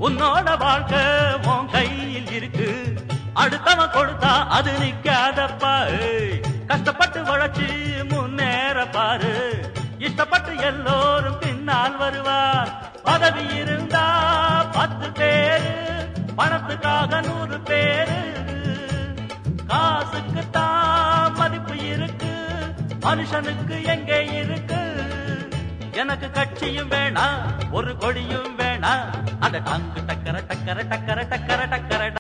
உன்னோட வாழ்க்கை உன் கையில் இருக்கு அடுத்தவன் கொடுத்தா அது நிக்காதப்பா ஏய். கஷ்டப்பட்டு உழைச்சு முன்னேற பாரு இஷ்டப்பட்டு எல்லோரும் பின்னால் வருவார் பதவி இருந்தா பத்து பேரு பணத்துக்காக நூறு பேரு காசுக்கு தான் மதிப்பு இருக்கு மனுஷனுக்கு எங்கே இருக்கு எனக்கு கட்சியும் வேணாம் ஒரு கொடியும் வேணாம் அட டங்கு டக்கர டக்கர டக்கர டக்கர டக்கர